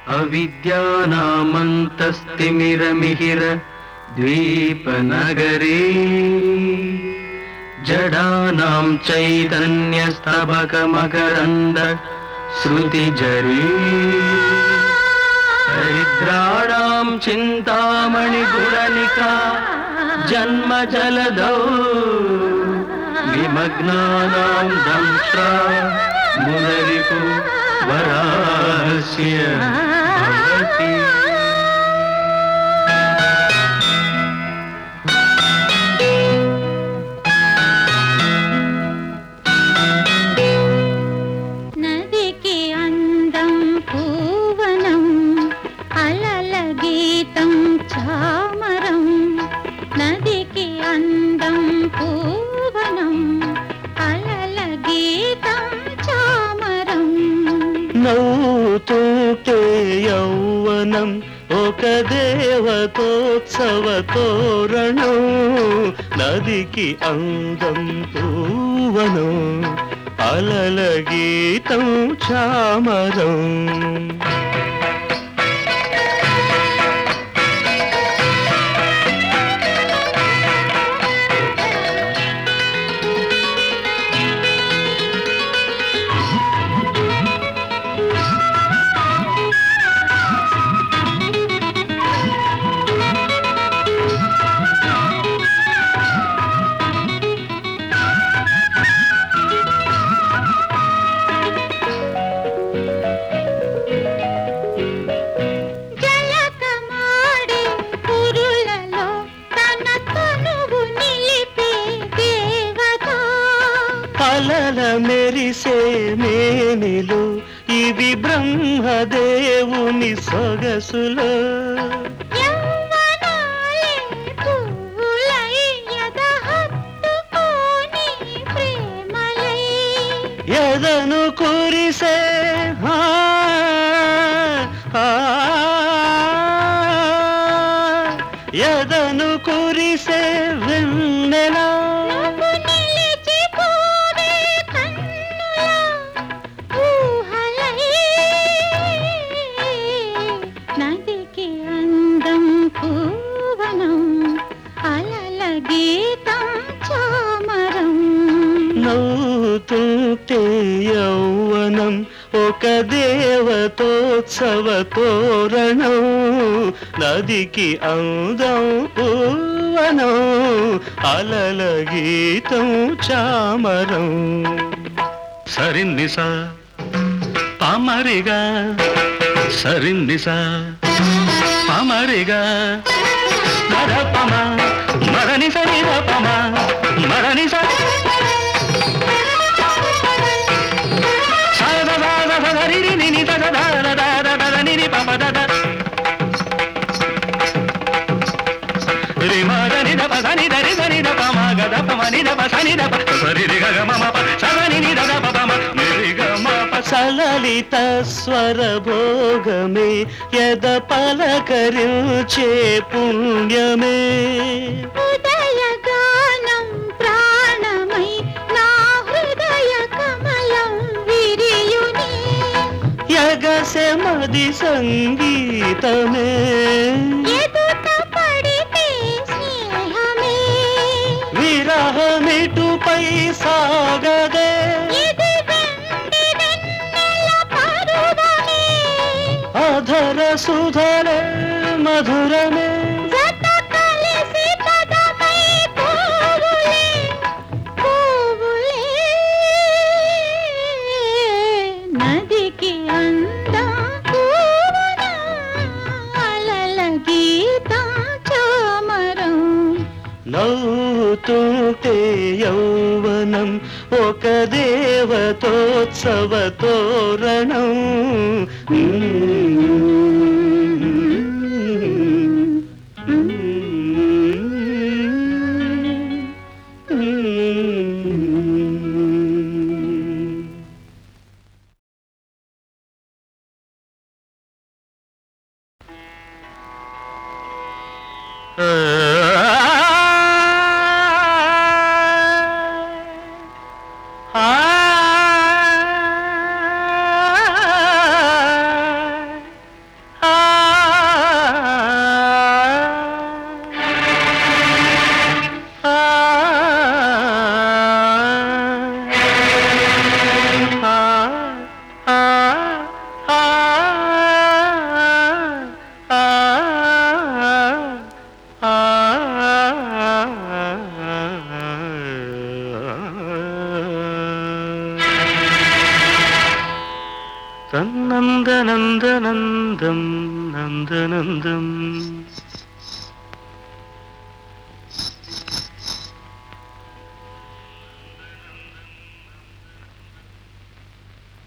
अविद्यानामन्तस्तिमिरमिहिर द्वीपनगरे जडानां चैतन्यस्तबकमकरन्द श्रुतिजरे दरिद्राणां चिन्तामणिगुणनिका जन्मजलधौ विमग्नानां दंष्ट्रा मुनरिपु वरास्य भवति నదికి అందం పూవనం అలల గీతం చామరం నదికి అందం పూవనం అలల గీతం చామరం నవ్వుతుంటే యౌవనం ఒక దేవతోత్సవ తోరణం నదికి అందం పూవనం అలల గీతం చామరం జలకమాడే పురులలో తన తనువు నిలిపే దేవత అలల మెరిసే మేనిలు ఇవి బ్రహ్మదేవుని సొగసులో యవ్వనాలే పువ్వులై ఎద హత్తుకోని ప్రేమలై ఎదను కురిసే ఆ, ఆ, ఎదను కురిసే వెన్నెలా నువ్వు నిలిచిపోవే కన్నుల ఊహలై నదికి అందం పూవనం అలల గీతం చామరం నవ్వుతుంటే యౌవనం ఒక దేవతోత్సవ తోరణం నదికి అందం పూవనం అలల గీతం చామరం సరిన్నిసా పామరిగా సరిన్నిసా పామరిగా మరపమ మరణి సరి రపమ మరణి సరి సద దాద సదరి నిని సద దాద దాద దద నిని పమ దద రి మద ని ద ప సని ద రి ద ని ద ప మ గ ద ప మ ని ద ప సని ద ప సరి రి గ గ మ మ ప సద ని ని ద ద ప ప మ ని రి గ మ ప సలలిత స్వర భోగమే యద పలకరించే పుణ్యమే ఉదయగానం ప్రాణమై నా హృదయ కమలం విరియుని యగసె మది సంగీతమే ఎదుట పడితే స్నేహమే విరహమిటుపై సాగదే ఇది వెండి వెన్నెల పరువమే అధర సుధరే మధురమే జత కలిసి పదమై పువ్వులే పువ్వులే నదికి అందం పూవనం అలల గీతం చామరం నవ్వుతుంటే యౌవనం ఒక దేవతోత్సవ తోరణం ఆ తన్నందనందనందం నందనందం